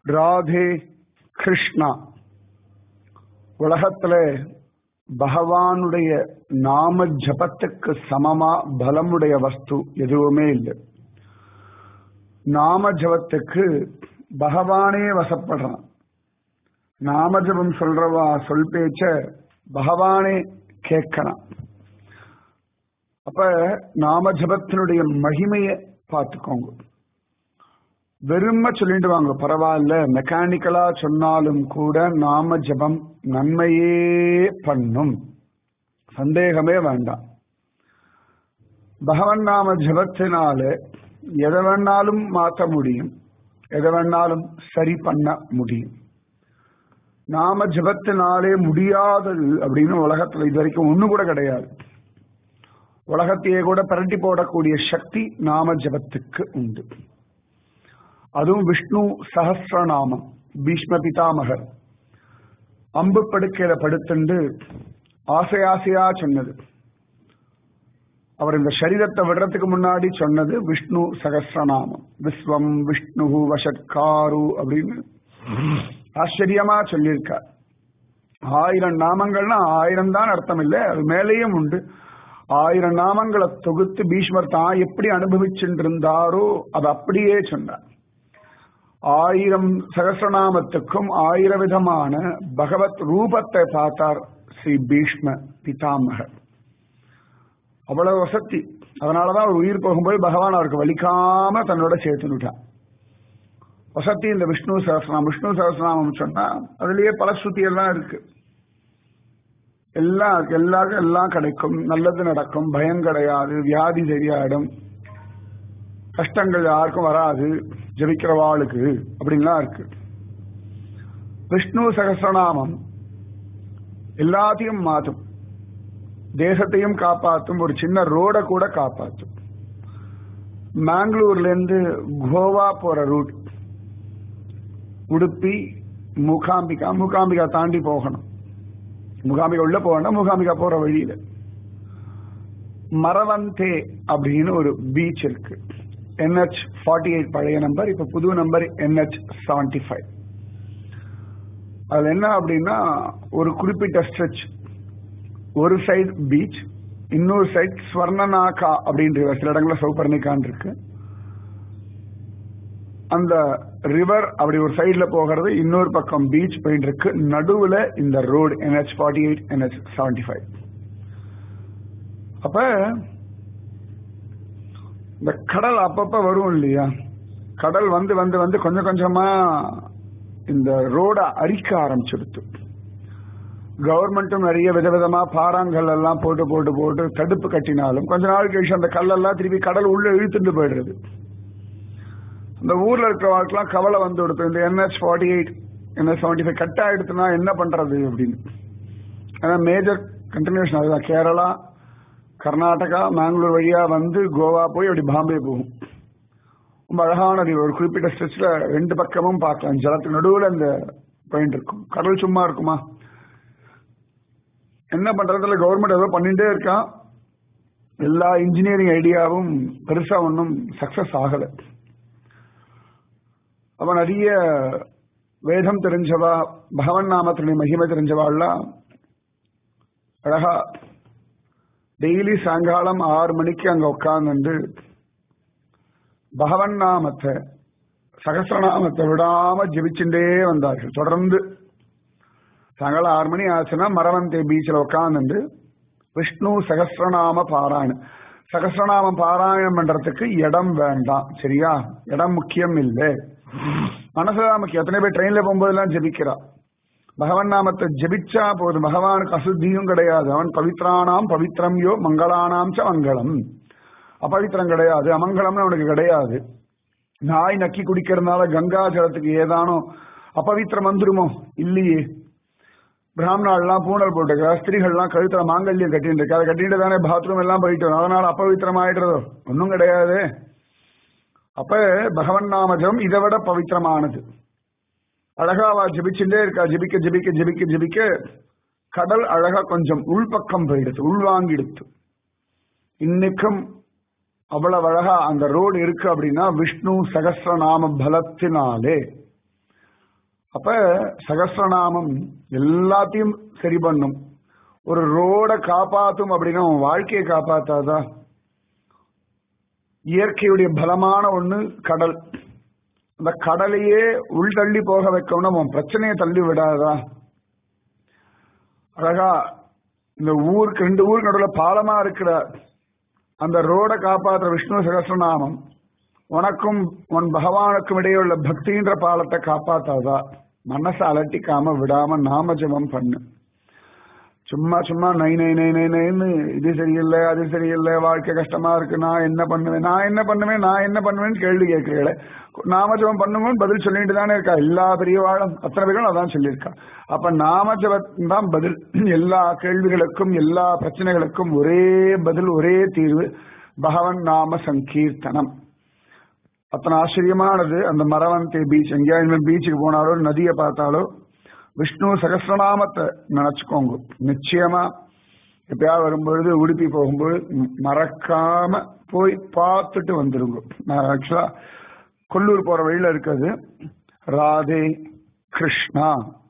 ராதே கிருஷ்ணா உலகத்துல பகவானுடைய நாம ஜபத்துக்கு சமமா பலமுடைய வஸ்து எதுவுமே இல்லை நாம ஜபத்துக்கு பகவானே வசப்படுறான் நாம ஜபம் சொல்றவா சொல் பேச்ச பகவானே கேட்கறான் அப்ப நாம ஜபத்தினுடைய மகிமையை பார்த்துக்கோங்க வெறும சொல்லிட்டு வாங்க பரவாயில்ல மெக்கானிக்கலா சொன்னாலும் கூட நாம ஜபம் நன்மையே பண்ணும் சந்தேகமே வேண்டாம் பகவன் நாம ஜபத்தினால எதை வேணாலும் மாற்ற முடியும் எதை வேணாலும் சரி பண்ண முடியும் நாம ஜபத்தினாலே முடியாதது அப்படின்னு உலகத்துல இது வரைக்கும் ஒண்ணு கூட கிடையாது உலகத்தையே கூட பிரட்டி போடக்கூடிய சக்தி நாம ஜபத்துக்கு உண்டு அதுவும் விஷ்ணு சஹசிரநாமம் பீஷ்ம பிதாமகர் அம்பு படுக்கையில படுத்துண்டு ஆசை ஆசையா சொன்னது அவர் இந்த சரீரத்தை விடுறதுக்கு முன்னாடி சொன்னது விஷ்ணு சகசிரநாமம் விஸ்வம் விஷ்ணு வஷட்காரு அப்படின்னு ஆச்சரியமா சொல்லியிருக்கார் ஆயிரம் நாமங்கள்னா ஆயிரம் தான் அர்த்தம் இல்லை அது மேலேயும் உண்டு ஆயிரம் நாமங்களை தொகுத்து பீஷ்மர் தான் எப்படி அனுபவிச்சுட்டு இருந்தாரோ அது அப்படியே சொன்னார் ஆயிரம் சகசிரநாமத்துக்கும் ஆயிர விதமான பகவத் ரூபத்தை பார்த்தார் ஸ்ரீ பீஷ்ம பிதாமகர் அவ்வளவு வசதி அதனாலதான் அவர் உயிர் போகும்போது பகவான் அவருக்கு வலிக்காம தன்னோட சேர்த்துனுட்டான் வசதி இந்த விஷ்ணு சகசிரநாமம் விஷ்ணு சகசிரநாமம் சொன்னா அதுலயே பல ஸ்ருதி எல்லாம் இருக்கு எல்லாம் எல்லாருக்கும் எல்லாம் கிடைக்கும் நல்லது நடக்கும் பயம் கிடையாது வியாதி சரியாயிடும் கஷ்டங்கள் யாருக்கும் வராது ஜபிக்கிறவாளுக்கு அப்படின்லாம் இருக்கு விஷ்ணு சகசிரநாமம் எல்லாத்தையும் மாற்றும் தேசத்தையும் காப்பாற்றும் ஒரு சின்ன ரோட கூட காப்பாற்றும் மேங்களூர்ல இருந்து கோவா போற ரூட் உடுப்பி மூகாம்பிகா மூகாம்பிகா தாண்டி போகணும் முகாமிகா உள்ள போகணும் முகாமிகா போற வழியில மரவந்தே அப்படின்னு ஒரு பீச் இருக்கு என்ஹெச் ஃபார்ட்டி எயிட் பழைய நம்பர் இப்ப புது நம்பர் என்ஹெச் செவன்டி ஃபைவ் அதுல என்ன அப்படின்னா ஒரு குறிப்பிட்ட ஸ்ட்ரெச் ஒரு சைடு பீச் இன்னொரு சைட் ஸ்வர்ணநாகா அப்படின்ற சில இடங்களில் சௌபர்ணிகான் இருக்கு அந்த ரிவர் அப்படி ஒரு சைட்ல போகிறது இன்னொரு பக்கம் பீச் போயிட்டு இருக்கு நடுவுல இந்த road NH forty eight NH seventy five அப்ப இந்த கடல் அப்பப்ப வரும் இல்லையா கடல் வந்து வந்து வந்து கொஞ்சம் கொஞ்சமா இந்த ரோட அரிக்க ஆரம்பிச்சிடுத்து கவர்மெண்ட்டும் நிறைய விதவிதமா பாறாங்கல் எல்லாம் போட்டு போட்டு போட்டு தடுப்பு கட்டினாலும் கொஞ்ச நாள் கழிச்சு அந்த கல்லெல்லாம் திருப்பி கடல் உள்ள இழுத்துட்டு போயிடுறது அந்த ஊர்ல இருக்கிறவங்களுக்குலாம் கவலை வந்து கொடுத்து இந்த NH forty eight NH seventy five cut ஆயிடுச்சுன்னா என்ன பண்றது அப்படின்னு ஏன்னா மேஜர் கண்டினியூஷன் அதுதான் கேரளா கர்நாடகா மேங்களூர் வழியா வந்து கோவா போய் அப்படி பாம்பே போகும் ரொம்ப அழகானது ஒரு குறிப்பிட்ட ஸ்ட்ரெச்ல ரெண்டு பக்கமும் பார்க்கலாம் ஜலத்துக்கு நடுவில் அந்த பாயிண்ட் இருக்கும் கடல் சும்மா இருக்குமா என்ன பண்றதுல கவர்மெண்ட் ஏதோ பண்ணிட்டே இருக்கான் எல்லா இன்ஜினியரிங் ஐடியாவும் பெருசா ஒன்றும் சக்சஸ் ஆகல அப்ப நிறைய வேதம் தெரிஞ்சவா பகவன் நாமத்தினுடைய மகிமை தெரிஞ்சவாள்லாம் அழகா டெய்லி சாயங்காலம் ஆறு மணிக்கு அங்க உட்கார்ந்து பகவன் நாமத்தை சகசிரநாமத்தை விடாம ஜெபிச்சுட்டே வந்தார்கள் தொடர்ந்து சாயங்காலம் ஆறு மணி ஆச்சுன்னா மரவந்தே பீச்சில் உட்கார்ந்து விஷ்ணு சகசிரநாம பாராயணம் சகசிரநாமம் பாராயணம் பண்றதுக்கு இடம் வேண்டாம் சரியா இடம் முக்கியம் இல்லை மனசுதான் முக்கியம் எத்தனை பேர் ட்ரெயின்ல போகும்போதெல்லாம் ஜெபிக்கிறா பகவன் நாமத்தை ஜெபிச்சா போதும் பகவானுக்கு அசுத்தியும் கிடையாது அவன் பவித்ரானாம் பவித்ரம் யோ மங்களானாம் ச மங்களம் அபவித்திரம் கிடையாது அமங்கலம்னு அவனுக்கு கிடையாது நாய் நக்கி குடிக்கிறதுனால கங்கா ஜலத்துக்கு ஏதானோ அபவித்திரம் வந்துருமோ இல்லையே பிராமணாலாம் பூனல் போட்டுருக்கா ஸ்திரீகள்லாம் கழுத்துல மாங்கல்யம் கட்டிட்டு இருக்கு அதை கட்டிட்டு தானே பாத்ரூம் எல்லாம் போயிட்டு வரும். அதனால அபவித்திரம் ஆயிடுறதோ ஒன்றும் கிடையாது அப்ப பகவன் நாமஜம் இதை விட பவித்திரமானது அழகாவா ஜபிச்சுட்டே இருக்கா ஜபிக்க ஜபிக்க ஜபிக்க ஜபிக்க கடல் அழகா கொஞ்சம் உள்பக்கம் போயிடுது உள்வாங்கிடுத்து இன்னைக்கும் அவ்வளவு அழகா அந்த ரோடு இருக்கு அப்படின்னா விஷ்ணு சகசிரநாம பலத்தினாலே அப்ப சகசிரநாமம் எல்லாத்தையும் சரி பண்ணும் ஒரு ரோட காப்பாத்தும் அப்படின்னா உன் வாழ்க்கையை காப்பாத்தாதா இயற்கையுடைய பலமான ஒண்ணு கடல் அந்த கடலையே உள் தள்ளி போக வைக்கணும் உன் பிரச்சனையை தள்ளி விடாதா அழகா இந்த ஊருக்கு ரெண்டு ஊருக்கு நடுவில் பாலமா இருக்கிற அந்த ரோட காப்பாற்றுற விஷ்ணு சகசிரநாமம் உனக்கும் உன் பகவானுக்கும் இடையே உள்ள பக்தின்ற பாலத்தை காப்பாத்தாதா மனசை அலட்டிக்காம விடாம நாம ஜபம் பண்ணு சும்மா சும்மா நை நை நை நை நைன்னு இது சரியில்லை அது சரியில்லை வாழ்க்கை கஷ்டமா இருக்கு நான் என்ன பண்ணுவேன் நான் என்ன பண்ணுவேன் நான் என்ன பண்ணுவேன்னு கேள்வி கேட்கிறீங்களே நாமஜபம் பண்ணுங்கன்னு பதில் சொல்லிட்டு தானே இருக்கா எல்லா பெரியவாளும் அத்தனை பேரும் அதான் சொல்லியிருக்கா அப்ப நாமஜபம் தான் பதில் எல்லா கேள்விகளுக்கும் எல்லா பிரச்சனைகளுக்கும் ஒரே பதில் ஒரே தீர்வு பகவன் நாம சங்கீர்த்தனம் அத்தனை ஆச்சரியமானது அந்த மரவந்தி பீச் எங்கேயாவது பீச்சுக்கு போனாலோ நதியை பார்த்தாலோ விஷ்ணு சகசிரநாமத்தை நினைச்சுக்கோங்க நிச்சயமா எப்பயாவது வரும்பொழுது உடுப்பி போகும்போது மறக்காம போய் பார்த்துட்டு வந்துருங்க நான் ஆக்சுவலா கொல்லூர் போற வழியில இருக்கிறது ராதே கிருஷ்ணா